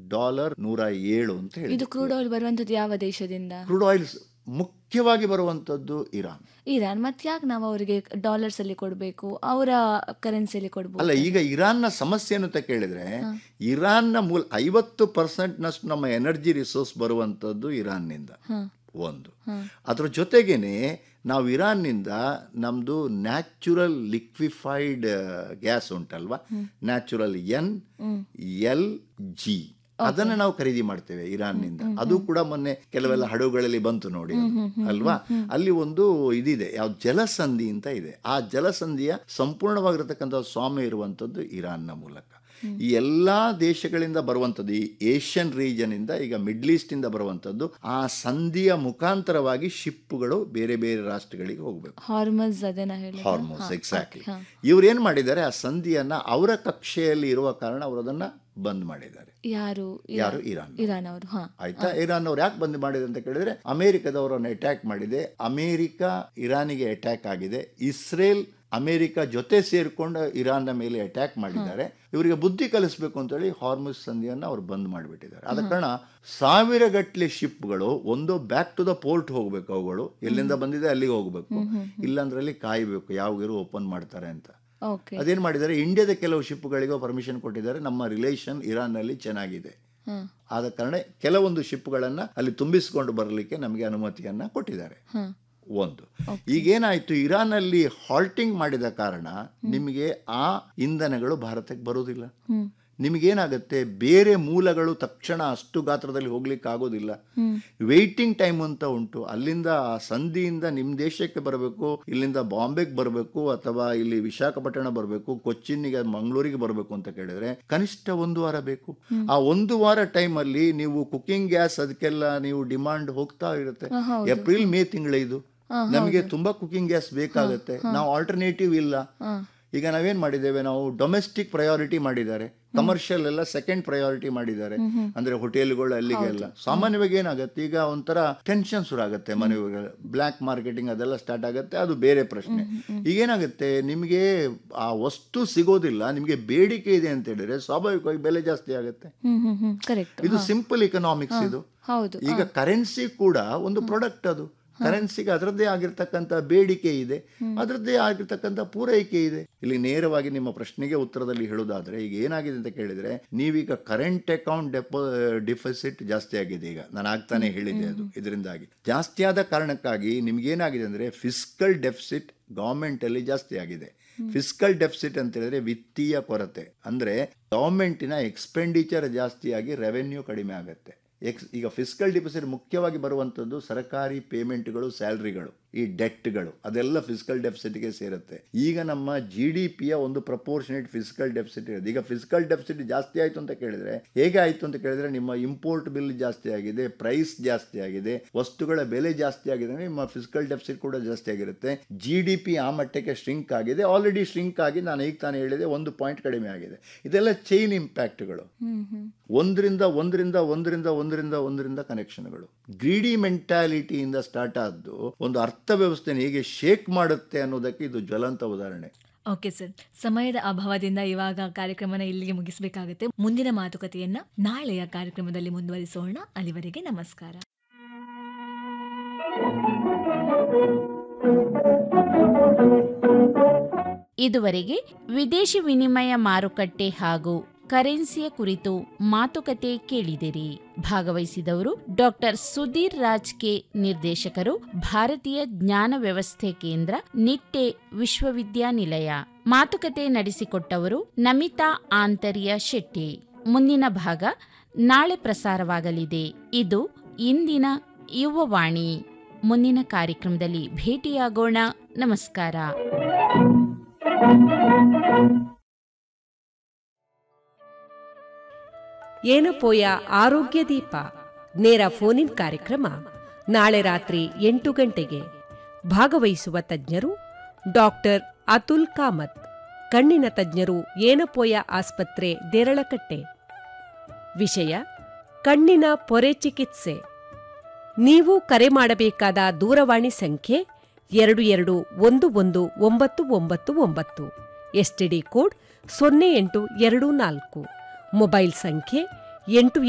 dollar ನೂರ ಏಳು ಅಂತ ಹೇಳಿ ಇದು ಕ್ರೂಡ್ ಆಯಿಲ್ ಬರುವಂತದ್ದು ಯಾವ ದೇಶದಿಂದ ಕ್ರೂಡ್ ಆಯಿಲ್ಸ್ ಮುಖ್ಯವಾಗಿ ಬರುವಂತದ್ದು ಇರಾನ್ ಇರಾನ್ ಮತ್ತೆ ಯಾಕೆ ನಾವು ಅವರಿಗೆ ಡಾಲರ್ಸ್ ಅಲ್ಲಿ ಕೊಡಬೇಕು ಅವರ ಕರೆನ್ಸಿಯಲ್ಲಿ ಕೊಡ್ಬೋದು ಅಲ್ಲ ಈಗ ಇರಾನ್ನ ಸಮಸ್ಯೆ ಏನು ಅಂತ ಕೇಳಿದ್ರೆ ಇರಾನ್ನ ಮೂಲ ಐವತ್ತು ಪರ್ಸೆಂಟ್ ನಷ್ಟು ನಮ್ಮ ಎನರ್ಜಿ ರಿಸೋರ್ಸ್ ಬರುವಂತದ್ದು ಇರಾನ್ನಿಂದ ಒಂದು ಅದ್ರ ಜೊತೆಗೇನೆ ನಾವು ಇರಾನ್ನಿಂದ ನಮ್ದು ನ್ಯಾಚುರಲ್ ಲಿಕ್ವಿಫೈಡ್ ಗ್ಯಾಸ್ ಉಂಟಲ್ವಾ ನ್ಯಾಚುರಲ್ ಎನ್ ಎಲ್ ಜಿ ಅದನ್ನ ನಾವು ಖರೀದಿ ಮಾಡ್ತೇವೆ ಇರಾನ್ನಿಂದ ಅದು ಕೂಡ ಮೊನ್ನೆ ಕೆಲವೆಲ್ಲ ಹಡಗುಗಳಲ್ಲಿ ಬಂತು ನೋಡಿ ಅದು, ಅಲ್ವಾ ಅಲ್ಲಿ ಒಂದು ಇದಿದೆ ಯಾವ ಜಲಸಂಧಿ ಅಂತ ಇದೆ ಆ ಜಲಸಂಧಿಯ ಸಂಪೂರ್ಣವಾಗಿರತಕ್ಕಂಥ ಸ್ವಾಮಿ ಇರುವಂತದ್ದು ಇರಾನ್ನ ಮೂಲಕ ಈ ಎಲ್ಲಾ ದೇಶಗಳಿಂದ ಬರುವಂಥದ್ದು ಈ ಏಷ್ಯನ್ ರೀಜನ್ ಇಂದ ಈಗ ಮಿಡ್ಲ್ ಈಸ್ಟ್ ಇಂದ ಬರುವಂಥದ್ದು ಆ ಸಂಧಿಯ ಮುಖಾಂತರವಾಗಿ ಶಿಪ್ಗಳು ಬೇರೆ ಬೇರೆ ರಾಷ್ಟ್ರಗಳಿಗೆ ಹೋಗಬೇಕು ಹಾರ್ಮಸ್ ಅದನ್ನ ಹೇಳಿ ಹಾರ್ಮೋನ್ಸ್ ಎಕ್ಸಾಕ್ಟ್ಲಿ ಇವ್ರು ಏನ್ ಮಾಡಿದ್ದಾರೆ ಆ ಸಂಧಿಯನ್ನ ಅವರ ಕಕ್ಷೆಯಲ್ಲಿ ಇರುವ ಕಾರಣ ಅವರು ಅದನ್ನ ಬಂದ್ ಮಾಡಿದ್ದಾರೆ ಯಾರು ಯಾರು ಇರಾನ್ ಇರಾನ್ ಅವರು ಹಾ ಆಯ್ತಾ ಇರಾನ್ ಅವ್ರು ಯಾಕೆ ಬಂದ್ ಮಾಡಿದೆ ಅಂತ ಕೇಳಿದ್ರೆ ಅಮೆರಿಕದವರನ್ನು ಅಟ್ಯಾಕ್ ಮಾಡಿದೆ ಅಮೆರಿಕ ಇರಾನಿಗೆ ಅಟ್ಯಾಕ್ ಆಗಿದೆ ಇಸ್ರೇಲ್ ಅಮೆರಿಕ ಜೊತೆ ಸೇರ್ಕೊಂಡು ಇರಾನ್ನ ಮೇಲೆ ಅಟ್ಯಾಕ್ ಮಾಡಿದ್ದಾರೆ ಇವರಿಗೆ ಬುದ್ಧಿ ಕಲಿಸ್ಬೇಕು ಅಂತೇಳಿ ಹಾರ್ಮುಸ್ ಸಂಧಿಯನ್ನ ಅವ್ರು ಬಂದ್ ಮಾಡಿಬಿಟ್ಟಿದ್ದಾರೆ ಆದ ಕಾರಣ ಸಾವಿರ ಗಟ್ಟಲೆ ಶಿಪ್ಗಳು ಒಂದು ಬ್ಯಾಕ್ ಟು ದ ಪೋರ್ಟ್ ಹೋಗ್ಬೇಕು ಅವುಗಳು ಎಲ್ಲಿಂದ ಬಂದಿದೆ ಅಲ್ಲಿಗೆ ಹೋಗ್ಬೇಕು ಇಲ್ಲಾಂದ್ರೆ ಅಲ್ಲಿ ಕಾಯಬೇಕು ಯಾವಾಗಿರು ಓಪನ್ ಮಾಡ್ತಾರೆ ಅಂತ ಓಕೆ ಅದೇನ್ ಮಾಡಿದ್ದಾರೆ ಇಂಡಿಯಾದ ಕೆಲವು ಶಿಪ್ಗಳಿಗೂ ಪರ್ಮಿಷನ್ ಕೊಟ್ಟಿದ್ದಾರೆ ನಮ್ಮ ರಿಲೇಷನ್ ಇರಾನ್ನಲ್ಲಿ ಚೆನ್ನಾಗಿದೆ ಹಾ ಆದ ಕಾರಣ ಕೆಲವೊಂದು ಶಿಪ್ಗಳನ್ನ ಅಲ್ಲಿ ತುಂಬಿಸಿಕೊಂಡು ಬರಲಿಕ್ಕೆ ನಮಗೆ ಅನುಮತಿಯನ್ನ ಕೊಟ್ಟಿದ್ದಾರೆ ಹಾ ಒಂದು ಈಗೇನಾಯ್ತು ಇರಾನಲ್ಲಿ ಹಾಲ್ಟಿಂಗ್ ಮಾಡಿದ ಕಾರಣ ನಿಮಗೆ ಆ ಇಂಧನಗಳು ಭಾರತಕ್ಕೆ ಬರುವುದಿಲ್ಲ ಹ್ಮ್ ನಿಮಗೇನಾಗುತ್ತೆ ಬೇರೆ ಮೂಲಗಳು ತಕ್ಷಣ ಅಷ್ಟು ಗಾತ್ರದಲ್ಲಿ ಹೋಗ್ಲಿಕ್ಕೆ ಆಗೋದಿಲ್ಲ ವೇಟಿಂಗ್ ಟೈಮ್ ಅಂತ ಉಂಟು ಅಲ್ಲಿಂದ ಆ ಸಂಧಿಯಿಂದ ನಿಮ್ಮ ದೇಶಕ್ಕೆ ಬರಬೇಕು ಇಲ್ಲಿಂದ ಬಾಂಬೆಗೆ ಬರಬೇಕು ಅಥವಾ ಇಲ್ಲಿ ವಿಶಾಖಪಟ್ಟಣ ಬರಬೇಕು ಕೊಚ್ಚಿನ್ನಿಗೆ ಮಂಗಳೂರಿಗೆ ಬರಬೇಕು ಅಂತ ಕೇಳಿದ್ರೆ ಕನಿಷ್ಠ ಒಂದು ವಾರ ಬೇಕು ಆ ಒಂದು ವಾರ ಟೈಮ್ ಅಲ್ಲಿ ನೀವು ಕುಕಿಂಗ್ ಗ್ಯಾಸ್ ಅದಕ್ಕೆಲ್ಲ ನೀವು ಡಿಮಾಂಡ್ ಹೋಗ್ತಾ ಇರುತ್ತೆ ಏಪ್ರಿಲ್ ಮೇ ತಿಂಗಳಿದು ನಮಗೆ ತುಂಬಾ ಕುಕಿಂಗ್ ಗ್ಯಾಸ್ ಬೇಕಾಗುತ್ತೆ ನಾವು ಆಲ್ಟರ್ನೇಟಿವ್ ಇಲ್ಲ ಈಗ ನಾವೇನ್ ಮಾಡಿದ್ದೇವೆ ನಾವು ಡೊಮೆಸ್ಟಿಕ್ ಪ್ರಯಾರಿಟಿ ಮಾಡಿದ್ದಾರೆ ಕಮರ್ಷಿಯಲ್ ಎಲ್ಲ ಸೆಕೆಂಡ್ ಪ್ರಯಾರಿಟಿ ಮಾಡಿದ್ದಾರೆ ಅಂದ್ರೆ ಹೋಟೆಲ್ಗಳು ಅಲ್ಲಿಗೆಲ್ಲ ಸಾಮಾನ್ಯವಾಗಿ ಏನಾಗುತ್ತೆ ಈಗ ಒಂಥರ ಟೆನ್ಷನ್ ಶುರು ಆಗುತ್ತೆ ಮನೆಯವರು ಬ್ಲ್ಯಾಕ್ ಮಾರ್ಕೆಟಿಂಗ್ ಅದೆಲ್ಲ ಸ್ಟಾರ್ಟ್ ಆಗುತ್ತೆ ಅದು ಬೇರೆ ಪ್ರಶ್ನೆ ಈಗೇನಾಗುತ್ತೆ ನಿಮಗೆ ಆ ವಸ್ತು ಸಿಗೋದಿಲ್ಲ ನಿಮಗೆ ಬೇಡಿಕೆ ಇದೆ ಅಂತ ಹೇಳಿದ್ರೆ ಸ್ವಾಭಾವಿಕವಾಗಿ ಬೆಲೆ ಜಾಸ್ತಿ ಆಗುತ್ತೆ ಹ್ಮ್ ಹ್ಮ್ ಹ್ಮ್ ಕರೆಕ್ಟ್ ಇದು ಸಿಂಪಲ್ ಇಕನಾಮಿಕ್ಸ್ ಇದು ಹೌದು ಈಗ ಕರೆನ್ಸಿ ಕೂಡ ಒಂದು ಪ್ರಾಡಕ್ಟ್ ಅದು ಕರೆನ್ಸಿಗೆ ಅದರದ್ದೇ ಆಗಿರ್ತಕ್ಕಂಥ ಬೇಡಿಕೆ ಇದೆ ಅದರದ್ದೇ ಆಗಿರ್ತಕ್ಕಂಥ ಪೂರೈಕೆ ಇದೆ ಇಲ್ಲಿ ನೇರವಾಗಿ ನಿಮ್ಮ ಪ್ರಶ್ನೆಗೆ ಉತ್ತರದಲ್ಲಿ ಹೇಳೋದಾದ್ರೆ ಈಗ ಏನಾಗಿದೆ ಅಂತ ಕೇಳಿದ್ರೆ ನೀವೀಗ ಕರೆಂಟ್ ಅಕೌಂಟ್ ಡೆಪೋ ಡಿಫಿಸಿಟ್ ಜಾಸ್ತಿ ಆಗಿದೆ ಈಗ ನಾನು ಆಗ್ತಾನೆ ಹೇಳಿದೆ ಅದು ಇದರಿಂದಾಗಿ ಜಾಸ್ತಿ ಆದ ಕಾರಣಕ್ಕಾಗಿ ನಿಮ್ಗೇನಾಗಿದೆ ಅಂದ್ರೆ ಫಿಸ್ಕಲ್ ಡೆಫಿಸಿಟ್ ಗವರ್ಮೆಂಟ್ ಅಲ್ಲಿ ಜಾಸ್ತಿ ಆಗಿದೆ ಫಿಸ್ಕಲ್ ಡೆಫಿಸಿಟ್ ಅಂತ ಹೇಳಿದ್ರೆ ವಿತ್ತೀಯ ಕೊರತೆ ಅಂದ್ರೆ ಗವರ್ಮೆಂಟಿನ ಎಕ್ಸ್ಪೆಂಡಿಚರ್ ಜಾಸ್ತಿಯಾಗಿ ರೆವೆನ್ಯೂ ಕಡಿಮೆ ಆಗುತ್ತೆ ಎಕ್ಸ್ ಈಗ ಫಿಸ್ಕಲ್ ಡಿಪಾಸಿಟ್ ಮುಖ್ಯವಾಗಿ ಬರುವಂಥದ್ದು ಸರ್ಕಾರಿ ಪೇಮೆಂಟ್ಗಳು ಸ್ಯಾಲ್ರಿಗಳು ಈ ಡೆಟ್ಗಳು ಅದೆಲ್ಲ ಫಿಸಿಕಲ್ ಡೆಫಿಸಿಟ್ಗೆ ಸೇರುತ್ತೆ ಈಗ ನಮ್ಮ ಜಿ ಡಿ ಪಿಯ ಒಂದು ಪ್ರಪೋರ್ಷನೇಟ್ ಫಿಸಿಕಲ್ ಡೆಫಿಸಿಟ್ ಇರುತ್ತೆ ಈಗ ಫಿಸಿಕಲ್ ಡೆಫಿಸಿಟ್ ಜಾಸ್ತಿ ಆಯಿತು ಅಂತ ಕೇಳಿದ್ರೆ ಹೇಗೆ ಆಯಿತು ಅಂತ ಕೇಳಿದ್ರೆ ನಿಮ್ಮ ಇಂಪೋರ್ಟ್ ಬಿಲ್ ಜಾಸ್ತಿ ಆಗಿದೆ ಪ್ರೈಸ್ ಜಾಸ್ತಿ ಆಗಿದೆ ವಸ್ತುಗಳ ಬೆಲೆ ಜಾಸ್ತಿ ಆಗಿದೆ ಅಂದ್ರೆ ನಿಮ್ಮ ಫಿಸಿಕಲ್ ಡೆಫಿಸಿಟ್ ಕೂಡ ಜಾಸ್ತಿ ಆಗಿರುತ್ತೆ ಜಿ ಡಿ ಪಿ ಆ ಮಟ್ಟಕ್ಕೆ ಶ್ರಿಂಕ್ ಆಗಿದೆ ಆಲ್ರೆಡಿ ಶ್ರಿಂಕ್ ಆಗಿ ನಾನು ಈಗ ತಾನೇ ಹೇಳಿದೆ ಒಂದು ಪಾಯಿಂಟ್ ಕಡಿಮೆ ಆಗಿದೆ ಇದೆಲ್ಲ ಚೈನ್ ಇಂಪ್ಯಾಕ್ಟ್ಗಳು ಹ್ಮ್ ಹ್ಮ್ ಒಂದರಿಂದ ಒಂದರಿಂದ ಒಂದರಿಂದ ಒಂದರಿಂದ ಒಂದರಿಂದ ಕನೆಕ್ಷನ್ಗಳು ಗ್ರೀಡಿ ಮೆಂಟಾಲಿಟಿಯಿಂದ ಸ್ಟಾರ್ಟ್ ಆದ್ದು ಒಂದು ಅರ್ಥ ವ್ಯವಸ್ಥೆನ ಹೇಗೆ ಶೇಕ್ ಮಾಡುತ್ತೆ ಅನ್ನೋದಕ್ಕೆ ಇದು ಜ್ವಲಂತ ಉದಾಹರಣೆ ಓಕೆ ಸರ್ ಸಮಯದ ಅಭಾವದಿಂದ ಇವಾಗ ಕಾರ್ಯಕ್ರಮನ ಇಲ್ಲಿಗೆ ಮುಗಿಸಬೇಕಾಗುತ್ತೆ ಮುಂದಿನ ಮಾತುಕತೆಯನ್ನ ನಾಳೆಯ ಕಾರ್ಯಕ್ರಮದಲ್ಲಿ ಮುಂದುವರಿಸೋಣ ಅಲ್ಲಿವರೆಗೆ ನಮಸ್ಕಾರ ಇದುವರೆಗೆ ವಿದೇಶಿ ವಿನಿಮಯ ಮಾರುಕಟ್ಟೆ ಹಾಗೂ ಕರೆನ್ಸಿಯ ಕುರಿತು ಮಾತುಕತೆ ಕೇಳಿದಿರಿ ಭಾಗವಹಿಸಿದವರು ಡಾಕ್ಟರ್ ಸುಧೀರ್ ರಾಜ್ ಕೆ ನಿರ್ದೇಶಕರು ಭಾರತೀಯ ಜ್ಞಾನ ವ್ಯವಸ್ಥೆ ಕೇಂದ್ರ ನಿಟ್ಟೆ ವಿಶ್ವವಿದ್ಯಾನಿಲಯ ಮಾತುಕತೆ ನಡೆಸಿಕೊಟ್ಟವರು ನಮಿತಾ ಆಂತರ್ಯ ಶೆಟ್ಟಿ ಮುಂದಿನ ಭಾಗ ನಾಳೆ ಪ್ರಸಾರವಾಗಲಿದೆ ಇದು ಇಂದಿನ ಯುವವಾಣಿ ಮುಂದಿನ ಕಾರ್ಯಕ್ರಮದಲ್ಲಿ ಭೇಟಿಯಾಗೋಣ ನಮಸ್ಕಾರ ಏನಪೋಯ ಆರೋಗ್ಯ ದೀಪ ನೇರ ಫೋನಿನ್ ಕಾರ್ಯಕ್ರಮ ನಾಳೆ ರಾತ್ರಿ ಎಂಟು ಗಂಟೆಗೆ ಭಾಗವಹಿಸುವ ತಜ್ಞರು ಡಾಕ್ಟರ್ ಅತುಲ್ ಕಾಮತ್ ಕಣ್ಣಿನ ತಜ್ಞರು ಏನಪೋಯ ಆಸ್ಪತ್ರೆ ದೇರಳಕಟ್ಟೆ ವಿಷಯ ಕಣ್ಣಿನ ಪೊರೆ ಚಿಕಿತ್ಸೆ ನೀವು ಕರೆ ಮಾಡಬೇಕಾದ ದೂರವಾಣಿ ಸಂಖ್ಯೆ ಎರಡು ಎರಡು ಒಂದು ಒಂದು ಒಂಬತ್ತು ಒಂಬತ್ತು ಒಂಬತ್ತು ಎಸ್ಟಿಡಿ ಕೋಡ್ ಸೊನ್ನೆ ಎಂಟು ಎರಡು ನಾಲ್ಕು ಮೊಬೈಲ್ ಸಂಖ್ಯೆ ಎಂಟು